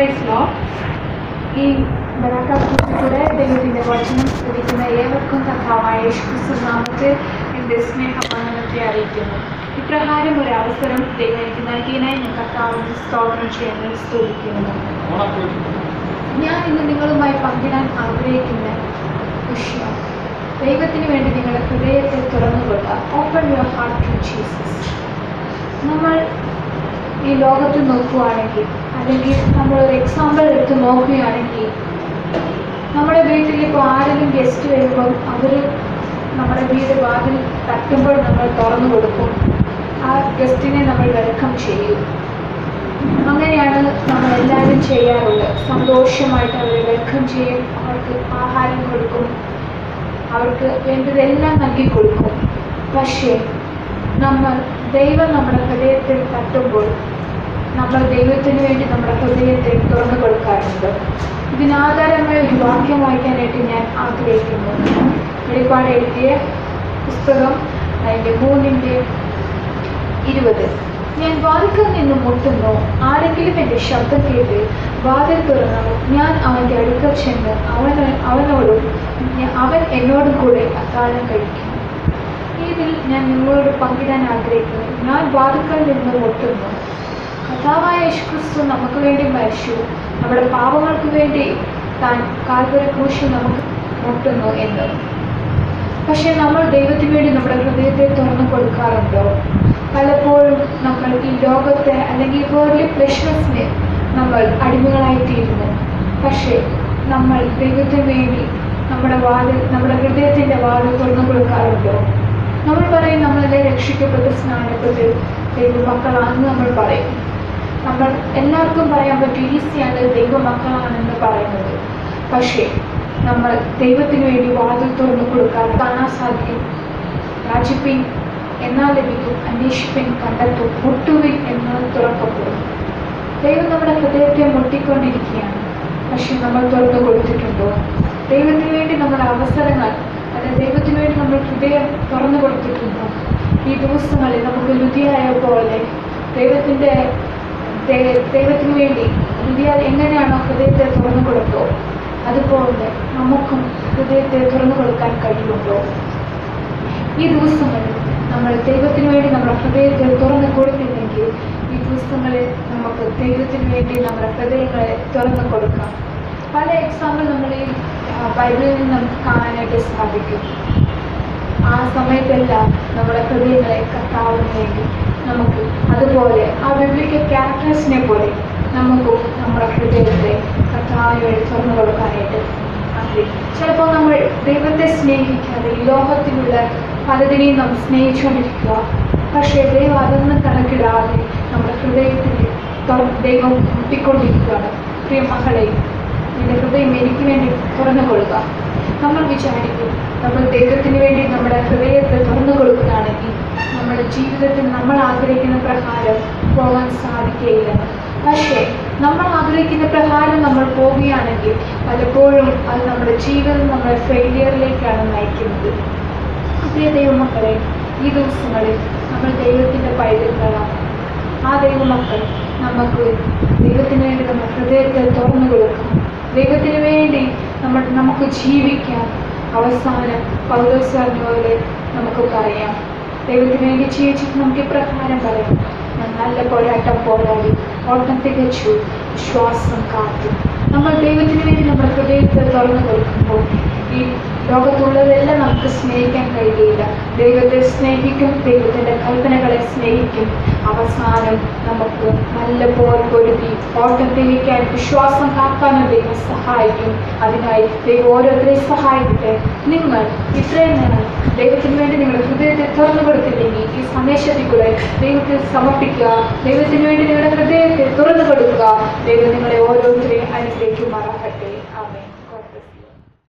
price law ഈ ബലാക്കാക്കൂടെ ദൈവത്തിൻ്റെ വചനം ശ്രദ്ധിക്കുന്ന ഏവർക്കും കഥാവായ യേശുക്രിസ്തു നാമത്തിൽ എൻ്റെ സ്നേഹമാനത്തെ അറിയിക്കുന്നു ഇപ്രകാരം ഒരു അവസരം ദൈവം എനിക്ക് നൽകിയതിനായി ഞാൻ കർത്താവിന് സ്തോത്രം ചെയ്യുന്നത് സ്തുതിക്കുന്നു ഞാൻ ഇന്ന് നിങ്ങളുമായി പങ്കിടാൻ ആഗ്രഹിക്കുന്ന വിഷയം ദൈവത്തിന് വേണ്ടി നിങ്ങളുടെ ഹൃദയത്തെ തുറന്നു കൊടുക്കുക open your heart to Jesus നമ്മൾ ഈ ലോകത്ത് നോക്കുകയാണെങ്കിൽ അല്ലെങ്കിൽ നമ്മളൊരു എക്സാമ്പിൾ എടുത്ത് നോക്കുകയാണെങ്കിൽ നമ്മുടെ വീട്ടിൽ ഇപ്പോൾ ആരെങ്കിലും ഗസ്റ്റ് വരുമ്പം അവർ നമ്മുടെ വീട് വാതിൽ തട്ടുമ്പോൾ നമ്മൾ തുറന്നു കൊടുക്കും ആ ഗസ്റ്റിനെ നമ്മൾ വെൽക്കം ചെയ്യും അങ്ങനെയാണ് നമ്മൾ എല്ലാവരും ചെയ്യാറുള്ളത് സന്തോഷമായിട്ട് അവരെ വെൽക്കം ചെയ്യും അവർക്ക് ആഹാരം കൊടുക്കും അവർക്ക് വേണ്ടതെല്ലാം നൽകി കൊടുക്കും പക്ഷേ നമ്മൾ ദൈവം നമ്മുടെ ഹൃദയത്തിൽ തട്ടുമ്പോൾ നമ്മൾ ദൈവത്തിന് വേണ്ടി നമ്മുടെ ഹൃദയത്തെ തുറന്നു കൊടുക്കാറുണ്ട് ഇതിനാധാരമായ ഒരു വാക്യം വായിക്കാനായിട്ട് ഞാൻ ആഗ്രഹിക്കുന്നു വെളിപ്പാട് എഴുതിയ പുസ്തകം അതിൻ്റെ മൂന്നിൻ്റെ ഇരുപത് ഞാൻ വാതിൽക്കൽ നിന്ന് മുട്ടുന്നു ആരെങ്കിലും എൻ്റെ ശബ്ദം കേട്ട് വാതിൽ തുറന്നു ഞാൻ അവൻ്റെ അടുക്കൽ ചെന്ന് അവന് അവനോടും ഞ- അവൻ എന്നോടും കൂടെ അത്താഴം കഴിക്കും ഇതിൽ ഞാൻ നിങ്ങളോട് പങ്കിടാൻ ആഗ്രഹിക്കുന്നു ഞാൻ വാതിൽക്കൽ നിന്ന് മുട്ടുന്നു കഥാവായ യേശുക്രിസ്തു നമുക്ക് വേണ്ടി മരിച്ചു നമ്മുടെ പാപങ്ങൾക്ക് വേണ്ടി താൻ കാൽവര ക്രൂശിൽ നമുക്ക് മുട്ടുന്നു എന്ന് പക്ഷെ നമ്മൾ ദൈവത്തിന് വേണ്ടി നമ്മുടെ ഹൃദയത്തെ തുറന്നു കൊടുക്കാറുണ്ടോ പലപ്പോഴും നമ്മൾ ഈ ലോകത്തെ അല്ലെങ്കിൽ വേർലി പ്ലഷേഴ്സിനെ നമ്മൾ അടിമകളായിത്തീരുന്നു പക്ഷേ നമ്മൾ ദൈവത്തിന് വേണ്ടി നമ്മുടെ വാതിൽ നമ്മുടെ ഹൃദയത്തിൻ്റെ വാതിൽ തുറന്നു കൊടുക്കാറുണ്ടോ നമ്മൾ പറയും നമ്മളെല്ലാം രക്ഷിക്കപ്പെട്ട് സ്നാനപ്പെട്ട് ദൈവമക്കളാണെന്ന് നമ്മൾ പറയും നമ്മൾ എല്ലാവർക്കും പറയാൻ പറ്റും ഈസിയാണ് ദൈവമക്കളാണെന്ന് പറയുന്നത് പക്ഷേ നമ്മൾ ദൈവത്തിന് വേണ്ടി വാതിൽ തുറന്നു കൊടുക്കാൻ കാണാൻ സാധിക്കും രാജിപ്പിൻ എന്നാൽ ലഭിക്കും അന്വേഷിപ്പിൻ കണ്ടെത്തും മുട്ടുവിൻ എന്നാൽ തുറക്കപ്പെടും ദൈവം നമ്മുടെ ഹൃദയത്തെ മുട്ടിക്കൊണ്ടിരിക്കുകയാണ് പക്ഷെ നമ്മൾ തുറന്നു കൊടുത്തിട്ടുണ്ടോ ദൈവത്തിന് വേണ്ടി നമ്മുടെ അവസരങ്ങൾ അല്ല ദൈവത്തിന് വേണ്ടി നമ്മൾ ഹൃദയം തുറന്നു കൊടുത്തിട്ടുണ്ടോ ഈ ദിവസങ്ങളിൽ നമുക്ക് ലുതിയായ പോലെ ദൈവത്തിൻ്റെ ദൈ- ദൈവത്തിന് വേണ്ടി ലുതിയ എങ്ങനെയാണോ ഹൃദയത്തെ തുറന്നു കൊടുത്തോ അതുപോലെ നമുക്കും ഹൃദയത്തെ തുറന്നു കൊടുക്കാൻ കഴിയുമോ ഈ ദിവസങ്ങളിൽ നമ്മൾ ദൈവത്തിന് വേണ്ടി നമ്മുടെ ഹൃദയത്തെ തുറന്നു കൊടുക്കുന്നെങ്കിൽ ഈ ദിവസങ്ങളിൽ നമുക്ക് ദൈവത്തിന് വേണ്ടി നമ്മുടെ ഹൃദയങ്ങളെ തുറന്നു കൊടുക്കാം പല എക്സാമ്പിൾ നമ്മൾ ഈ ആ, ബൈബിളിൽ നിന്ന് നമുക്ക് കാണാനായിട്ട് സാധിക്കും ആ സമയത്തെല്ലാം നമ്മുടെ ഹൃദയങ്ങളെ കർത്താവിന് വേണ്ടി നമുക്ക് അതുപോലെ ആ ബിബ്ലിക്കൽ ക്യാരക്ടേഴ്സിനെ പോലെ നമുക്കും നമ്മുടെ ഹൃദയത്തെ കർത്താവിന് വേണ്ടി തുറന്നു കൊടുക്കാനായിട്ട് ആഗ്രഹിക്കും ചിലപ്പോൾ നമ്മൾ ദൈവത്തെ സ്നേഹിക്കാതെ ഈ ലോകത്തിലുള്ള പലതിനെയും നാം സ്നേഹിച്ചുകൊണ്ടിരിക്കുക പക്ഷേ ദൈവം അതൊന്നും കണക്കിടാതെ നമ്മുടെ ഹൃദയത്തിൽ തുറ- ദൈവം മുട്ടിക്കൊണ്ടിരിക്കുകയാണ് പ്രിയ മക്കളെ നിന്റെ ഹൃദയം എനിക്ക് വേണ്ടി തുറന്നു കൊടുക്കുക നമ്മൾ വിചാരിക്കും നമ്മൾ ദൈവത്തിന് വേണ്ടി നമ്മുടെ ഹൃദയത്തെ തുറന്നു കൊടുക്കുകയാണെങ്കിൽ നമ്മുടെ ജീവിതത്തിൽ നമ്മൾ ആഗ്രഹിക്കുന്ന പ്രകാരം പോകാൻ സാധിക്കുകയില്ല പക്ഷേ നമ്മൾ ആഗ്രഹിക്കുന്ന പ്രകാരം നമ്മൾ പോവുകയാണെങ്കിൽ പലപ്പോഴും അത് നമ്മുടെ ജീവിതം നമ്മുടെ ഫെയിലിയറിലേക്കാണ് നയിക്കുന്നത് പ്രിയ ദൈവമക്കളെ ഈ ദിവസങ്ങളിൽ നമ്മൾ ദൈവത്തിൻ്റെ പൈതൃകളാണ് ആ ദൈവമക്കൾ നമുക്ക് ദൈവത്തിന് വേണ്ടി നമ്മുടെ ഹൃദയത്തെ തുറന്നു കൊടുക്കാം ദൈവത്തിന് വേണ്ടി നമ്മൾ നമുക്ക് ജീവിക്കാം അവസാനം പൗലോസ് പറഞ്ഞ പോലെ നമുക്ക് പറയാം ദൈവത്തിന് വേണ്ടി ജീവിച്ചിട്ട് നമുക്ക് ഇപ്രകാരം പറയാം ഞാൻ നല്ല പോരാട്ടം പോരാടി ഓട്ടം തികച്ചു വിശ്വാസം കാത്തു നമ്മൾ ദൈവത്തിന് വേണ്ടി നമ്മുടെ ഹൃദയത്തെ തുറന്നു കൊടുക്കുമ്പോൾ ഈ ലോകത്തുള്ളതെല്ലാം നമുക്ക് സ്നേഹിക്കാൻ കഴിയില്ല ദൈവത്തെ സ്നേഹിക്കും ദൈവത്തിൻ്റെ കൽപ്പനകളെ സ്നേഹിക്കും അവസാനം നമുക്ക് നല്ല പോർ പൊരുതി ഓട്ടം തിരിക്കാൻ വിശ്വാസം കാക്കാനും ദൈവം സഹായിക്കും അതിനായി ദൈവം ഓരോരുത്തരെയും സഹായിക്കട്ടെ നിങ്ങൾ ഇത്രയും നേരം ദൈവത്തിന് വേണ്ടി നിങ്ങളുടെ ഹൃദയത്തെ തുറന്നു കൊടുത്തില്ലെങ്കിൽ ഈ സന്ദേശത്തിൽ കൂടെ ദൈവത്തിൽ സമർപ്പിക്കുക ദൈവത്തിന് വേണ്ടി നിങ്ങളുടെ ഹൃദയത്തെ തുറന്നു കൊടുക്കുക ദൈവം നിങ്ങളെ ഓരോരുത്തരെയും അനുഗ്രഹിക്കുമാറാകട്ടെ